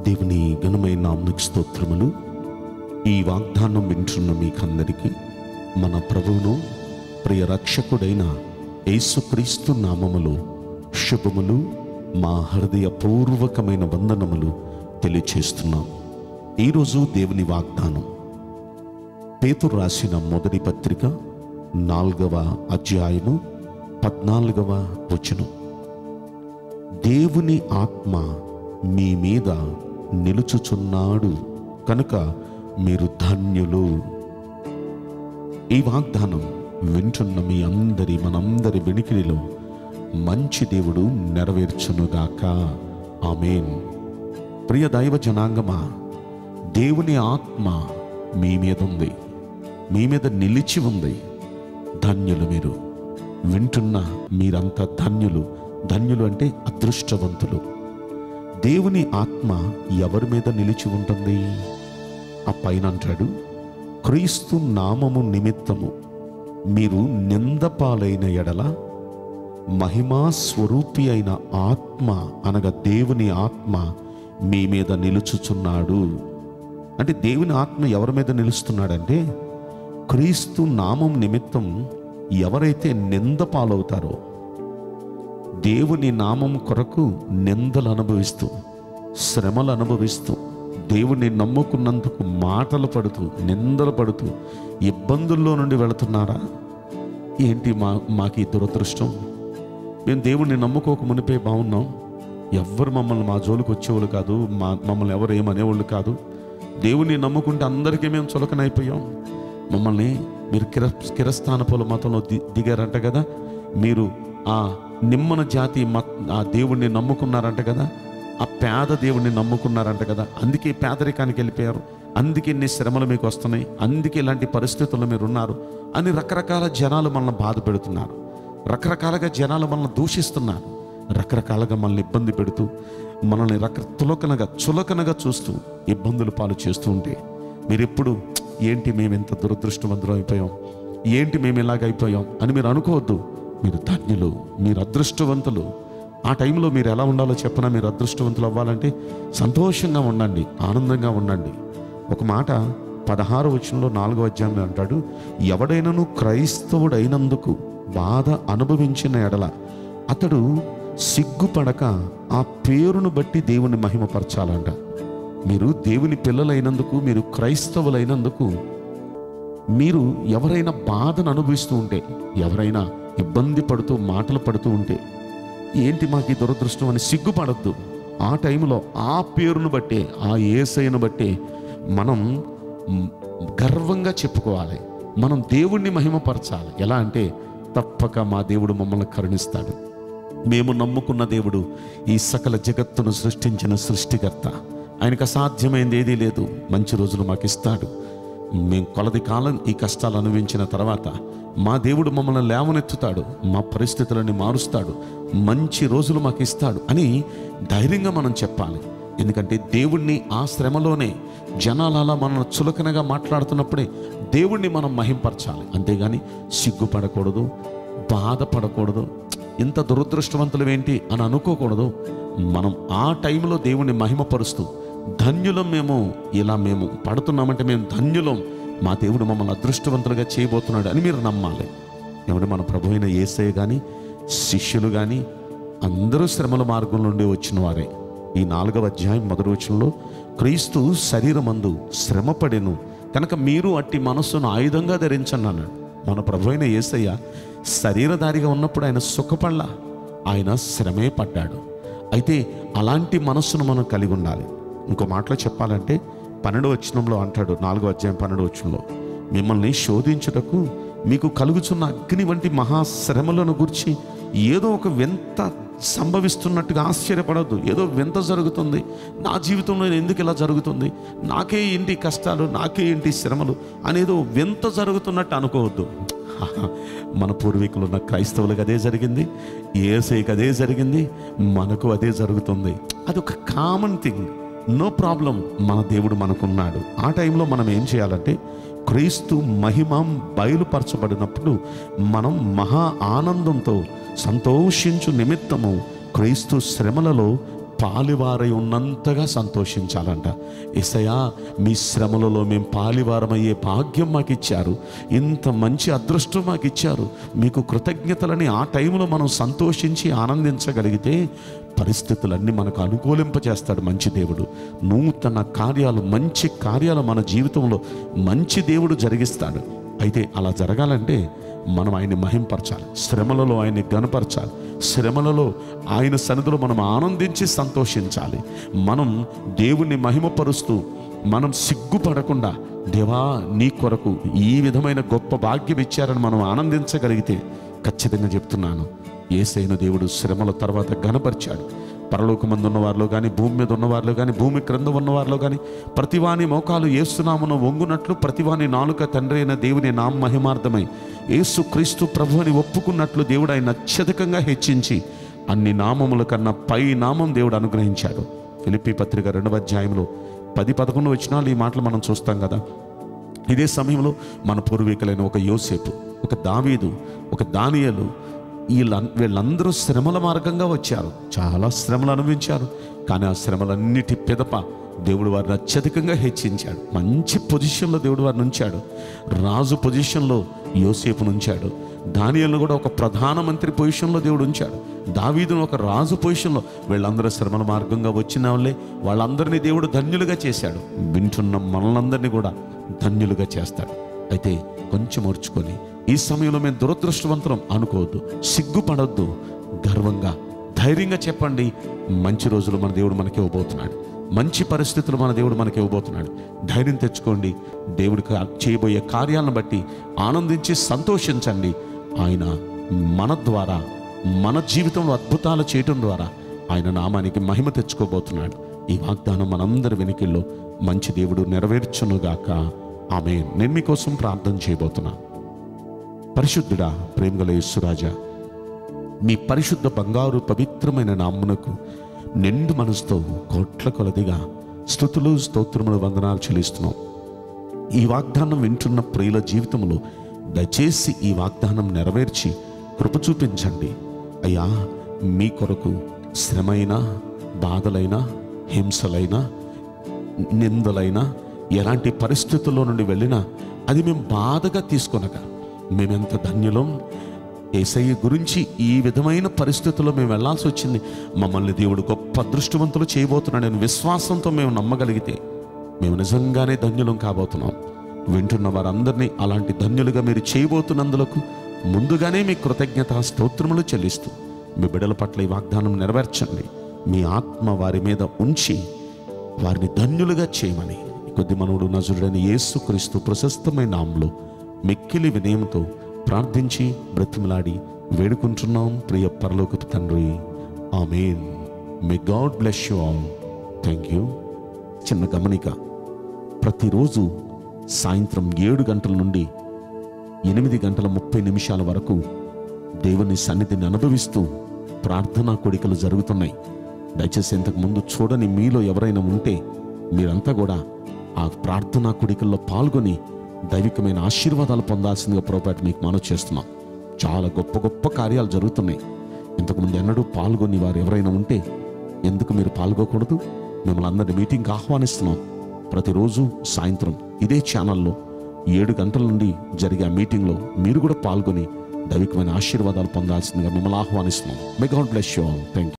దేవుని ఘనమైన నామనికి స్తోత్రములు ఈ వాగ్దానం వింటున్న మీకందరికీ మన ప్రభువును ప్రియ రక్షకుడైన యేసుక్రీస్తు నామములో శుభములు మా హృదయపూర్వకమైన వందనములు తెలియచేస్తున్నాం ఈరోజు దేవుని వాగ్దానం పేతురు రాసిన మొదటి పత్రిక నాలుగవ అధ్యాయము పద్నాలుగవ వచనం దేవుని ఆత్మ మీ మీద నిలుచుచున్నాడు కనుక మీరు ధన్యులు ఈ వాగ్దానం వింటున్న మీ అందరి మనందరి వెనికిడిలో మంచి దేవుడు నెరవేర్చునుగాక ఆమెన్ ప్రియ దైవ జనాంగమా దేవుని ఆత్మ మీ మీద ఉంది మీ మీద నిలిచి ఉంది ధన్యులు మీరు వింటున్న మీరంతా ధన్యులు ధన్యులు అంటే అదృష్టవంతులు దేవుని ఆత్మ ఎవరి మీద నిలిచి ఉంటుంది ఆ పైన అంటాడు క్రీస్తు నామము నిమిత్తము మీరు నిందపాలైన ఎడల మహిమా స్వరూపి అయిన ఆత్మ అనగా దేవుని ఆత్మ మీ మీద నిలుచుచున్నాడు అంటే దేవుని ఆత్మ ఎవరి మీద నిలుస్తున్నాడంటే క్రీస్తు నామం నిమిత్తం ఎవరైతే నింద పాలవుతారో దేవుని నామం కొరకు నిందలు అనుభవిస్తూ శ్రమలు అనుభవిస్తూ దేవుని నమ్ముకున్నందుకు మాటలు పడుతూ నిందలు పడుతూ ఇబ్బందుల్లో నుండి వెళుతున్నారా ఏంటి మా మాకు ఈ దురదృష్టం మేము దేవుణ్ణి నమ్ముకోక మునిపే బాగున్నాం ఎవ్వరు మమ్మల్ని మా జోలికి వచ్చేవాళ్ళు కాదు మా మమ్మల్ని ఎవరు ఏమనేవాళ్ళు కాదు దేవుణ్ణి నమ్ముకుంటే అందరికీ మేము చులకనైపోయాం మమ్మల్ని మీరు కిర కిరస్థానపుల మతంలో ది దిగారంట కదా మీరు ఆ నిమ్మన జాతి మత్ ఆ దేవుణ్ణి నమ్ముకున్నారంట కదా ఆ పేద దేవుణ్ణి నమ్ముకున్నారంట కదా అందుకే పేదరికానికి వెళ్ళిపోయారు అందుకే ఇన్ని శ్రమలు మీకు వస్తున్నాయి అందుకే ఇలాంటి పరిస్థితుల్లో మీరు ఉన్నారు అని రకరకాల జనాలు మనల్ని బాధ పెడుతున్నారు రకరకాలుగా జనాలు మనల్ని దూషిస్తున్నారు రకరకాలుగా మనల్ని ఇబ్బంది పెడుతూ మనల్ని రక తులకనగా చులకనగా చూస్తూ ఇబ్బందులు పాలు చేస్తూ ఉంటే మీరు ఎప్పుడు ఏంటి మేము ఎంత దురదృష్టవంతులు అయిపోయాం ఏంటి మేము ఇలాగైపోయాం అని మీరు అనుకోవద్దు మీరు ధన్యులు మీరు అదృష్టవంతులు ఆ టైంలో మీరు ఎలా ఉండాలో చెప్పనా మీరు అదృష్టవంతులు అవ్వాలంటే సంతోషంగా ఉండండి ఆనందంగా ఉండండి ఒక మాట పదహారు వచనంలో నాలుగో అధ్యాయంలో అంటాడు ఎవడైనను క్రైస్తవుడైనందుకు బాధ అనుభవించిన ఎడల అతడు సిగ్గుపడక ఆ పేరును బట్టి దేవుని మహిమపరచాలంట మీరు దేవుని పిల్లలైనందుకు మీరు క్రైస్తవులైనందుకు మీరు ఎవరైనా బాధను అనుభవిస్తూ ఉంటే ఎవరైనా ఇబ్బంది పడుతూ మాటలు పడుతూ ఉంటే ఏంటి మాకు ఈ దురదృష్టం అని సిగ్గుపడద్దు ఆ టైంలో ఆ పేరును బట్టే ఆ ఏసైను బట్టే మనం మ్, గర్వంగా చెప్పుకోవాలి మనం దేవుణ్ణి మహిమపరచాలి ఎలా అంటే తప్పక మా దేవుడు మమ్మల్ని కరుణిస్తాడు మేము నమ్ముకున్న దేవుడు ఈ సకల జగత్తును సృష్టించిన సృష్టికర్త ఆయనకు అసాధ్యమైంది ఏదీ లేదు మంచి రోజులు మాకు ఇస్తాడు మేము కొలది కాలం ఈ కష్టాలు అనుభవించిన తర్వాత మా దేవుడు మమ్మల్ని లేవనెత్తుతాడు మా పరిస్థితులని మారుస్తాడు మంచి రోజులు మాకు ఇస్తాడు అని ధైర్యంగా మనం చెప్పాలి ఎందుకంటే దేవుణ్ణి ఆ శ్రమలోనే జనాలు అలా మనల్ని చులకనగా మాట్లాడుతున్నప్పుడే దేవుణ్ణి మనం మహింపరచాలి అంతేగాని సిగ్గుపడకూడదు బాధపడకూడదు ఇంత దురదృష్టవంతులు ఏంటి అని అనుకోకూడదు మనం ఆ టైంలో దేవుణ్ణి మహిమపరుస్తూ ధన్యులం మేము ఇలా మేము పడుతున్నామంటే మేము ధన్యులం మా దేవుడు మమ్మల్ని అదృష్టవంతులుగా చేయబోతున్నాడు అని మీరు నమ్మాలి ఏమంటే మన ప్రభు అయిన ఏసయ్య కానీ శిష్యులు కానీ అందరూ శ్రమల మార్గం నుండి వచ్చిన వారే ఈ నాలుగవ అధ్యాయం మొదటి వచనంలో క్రీస్తు శరీరమందు శ్రమపడెను కనుక మీరు అట్టి మనస్సును ఆయుధంగా ధరించండి అన్నాడు మన ప్రభు అయిన ఏసయ్య శరీరధారిగా ఉన్నప్పుడు ఆయన సుఖపడలా ఆయన శ్రమే పడ్డాడు అయితే అలాంటి మనస్సును మనం కలిగి ఉండాలి ఇంకో మాటలో చెప్పాలంటే పన్నెండు వచనంలో అంటాడు నాలుగో అధ్యాయం పన్నెండు వచనంలో మిమ్మల్ని శోధించుటకు మీకు కలుగుచున్న అగ్ని వంటి మహాశ్రమలను గురించి ఏదో ఒక వింత సంభవిస్తున్నట్టుగా ఆశ్చర్యపడద్దు ఏదో వింత జరుగుతుంది నా జీవితంలో ఎందుకు ఇలా జరుగుతుంది నాకే ఏంటి కష్టాలు నాకే ఏంటి శ్రమలు అనేదో వింత జరుగుతున్నట్టు అనుకోవద్దు మన పూర్వీకులు ఉన్న క్రైస్తవులకు అదే జరిగింది ఏసైకి అదే జరిగింది మనకు అదే జరుగుతుంది అది ఒక కామన్ థింగ్ నో ప్రాబ్లం మన దేవుడు మనకున్నాడు ఆ టైంలో మనం ఏం చేయాలంటే క్రీస్తు మహిమం బయలుపరచబడినప్పుడు మనం మహా ఆనందంతో సంతోషించు నిమిత్తము క్రీస్తు శ్రమలలో పాలివారై ఉన్నంతగా సంతోషించాలంట ఎసయా మీ శ్రమలలో మేము పాలివారమయ్యే భాగ్యం మాకు ఇచ్చారు ఇంత మంచి అదృష్టం మాకు ఇచ్చారు మీకు కృతజ్ఞతలని ఆ టైంలో మనం సంతోషించి ఆనందించగలిగితే పరిస్థితులన్నీ మనకు అనుకూలింపజేస్తాడు మంచి దేవుడు నూతన కార్యాలు మంచి కార్యాలు మన జీవితంలో మంచి దేవుడు జరిగిస్తాడు అయితే అలా జరగాలంటే మనం ఆయన్ని మహింపరచాలి శ్రమలలో ఆయన్ని గనపరచాలి శ్రమలలో ఆయన సన్నిధిలో మనం ఆనందించి సంతోషించాలి మనం దేవుణ్ణి మహిమపరుస్తూ మనం సిగ్గుపడకుండా దేవా నీ కొరకు ఈ విధమైన గొప్ప భాగ్యం ఇచ్చారని మనం ఆనందించగలిగితే ఖచ్చితంగా చెప్తున్నాను ఏసైన దేవుడు శ్రమల తర్వాత గనపరిచాడు పరలోకమందు ఉన్న వారిలో కానీ భూమి మీద ఉన్న వారిలో కానీ భూమి క్రింద ఉన్న వారిలో కానీ ప్రతివాని మోకాలు ఏసునామను వంగునట్లు ప్రతివాని నాలుక తండ్రి అయిన దేవుని నామ మహిమార్థమై యేసు క్రీస్తు ప్రభు అని ఒప్పుకున్నట్లు దేవుడు ఆయన అత్యధికంగా హెచ్చించి అన్ని నామముల కన్నా పై నామం దేవుడు అనుగ్రహించాడు ఫిలిప్పి పత్రిక రెండవ అధ్యాయంలో పది పదకొండు వచ్చినాలు ఈ మాటలు మనం చూస్తాం కదా ఇదే సమయంలో మన పూర్వీకులైన ఒక యోసేపు ఒక దావీదు ఒక దానియలు వీళ్ళ వీళ్ళందరూ శ్రమల మార్గంగా వచ్చారు చాలా శ్రమలు అనుభవించారు కానీ ఆ శ్రమలన్నిటి పిదప దేవుడు వారిని అత్యధికంగా హెచ్చించాడు మంచి పొజిషన్లో దేవుడు వారిని ఉంచాడు రాజు పొజిషన్లో యోసేపును ఉంచాడు దానియలను కూడా ఒక ప్రధానమంత్రి పొజిషన్లో దేవుడు ఉంచాడు దావీదును ఒక రాజు పొజిషన్లో వీళ్ళందరూ శ్రమల మార్గంగా వచ్చిన వాళ్ళే వాళ్ళందరినీ దేవుడు ధన్యులుగా చేశాడు వింటున్న మనలందరినీ కూడా ధన్యులుగా చేస్తాడు అయితే కొంచెం ఓర్చుకొని ఈ సమయంలో మేము దురదృష్టవంతరం అనుకోవద్దు సిగ్గుపడొద్దు గర్వంగా ధైర్యంగా చెప్పండి మంచి రోజులు మన దేవుడు మనకి ఇవ్వబోతున్నాడు మంచి పరిస్థితులు మన దేవుడు మనకి ఇవ్వబోతున్నాడు ధైర్యం తెచ్చుకోండి దేవుడికి చేయబోయే కార్యాలను బట్టి ఆనందించి సంతోషించండి ఆయన మన ద్వారా మన జీవితంలో అద్భుతాలు చేయటం ద్వారా ఆయన నామానికి మహిమ తెచ్చుకోబోతున్నాడు ఈ వాగ్దానం మనందరి వెనుకల్లో మంచి దేవుడు నెరవేర్చునుగాక ఆమె నేను మీకోసం ప్రార్థన చేయబోతున్నా పరిశుద్ధుడా ప్రేమగల యేసురాజా మీ పరిశుద్ధ బంగారు పవిత్రమైన నామ్మునకు నిండు మనసుతో కోట్ల కొలదిగా స్థుతులు స్తోత్రములు వందనాలు చెల్లిస్తున్నాం ఈ వాగ్దానం వింటున్న ప్రియుల జీవితంలో దయచేసి ఈ వాగ్దానం నెరవేర్చి కృప చూపించండి అయ్యా మీ కొరకు శ్రమైనా బాధలైనా హింసలైనా నిందలైనా ఎలాంటి పరిస్థితుల్లో నుండి వెళ్ళినా అది మేము బాధగా తీసుకొనక మేమెంత ధన్యులం ఏసయ్య గురించి ఈ విధమైన పరిస్థితుల్లో మేము వెళ్ళాల్సి వచ్చింది మమ్మల్ని దేవుడు గొప్ప అదృష్టవంతులు చేయబోతున్నాడని విశ్వాసంతో మేము నమ్మగలిగితే మేము నిజంగానే ధన్యులం కాబోతున్నాం వింటున్న వారందరినీ అలాంటి ధన్యులుగా మీరు చేయబోతున్నందులకు ముందుగానే మీ కృతజ్ఞత స్తోత్రములు చెల్లిస్తూ మీ బిడ్డల పట్ల ఈ వాగ్దానం నెరవేర్చండి మీ ఆత్మ వారి మీద ఉంచి వారిని ధన్యులుగా చేయమని ఈ కొద్ది మనవుడు నజరుడైన యేసుక్రీస్తు ప్రశస్తమైన నామంలో మిక్కిలి వినయంతో ప్రార్థించి బ్రతిమలాడి వేడుకుంటున్నాం ప్రియ పరలోకపు తండ్రి amen may God bless you all thank you చిన్న గమనిక ప్రతిరోజు సాయంత్రం ఏడు గంటల నుండి ఎనిమిది గంటల ముప్పై నిమిషాల వరకు దేవుని సన్నిధిని అనుభవిస్తూ ప్రార్థనా కోడికలు జరుగుతున్నాయి దయచేసి ఇంతకు ముందు చూడని మీలో ఎవరైనా ఉంటే మీరంతా కూడా ఆ ప్రార్థనా కోడికల్లో పాల్గొని దైవికమైన ఆశీర్వాదాలు పొందాల్సిందిగా పొరపాటు మీకు మనవి చేస్తున్నాం చాలా గొప్ప గొప్ప కార్యాలు జరుగుతున్నాయి ఇంతకుముందు ఎన్నడూ పాల్గొని వారు ఎవరైనా ఉంటే ఎందుకు మీరు పాల్గొకూడదు మిమ్మల్ని అందరి మీటింగ్కి ఆహ్వానిస్తున్నాం ప్రతిరోజు సాయంత్రం ఇదే ఛానల్లో ఏడు గంటల నుండి జరిగే ఆ మీటింగ్లో మీరు కూడా పాల్గొని దైవికమైన ఆశీర్వాదాలు పొందాల్సిందిగా మిమ్మల్ని ఆహ్వానిస్తున్నాం may God bless you all thank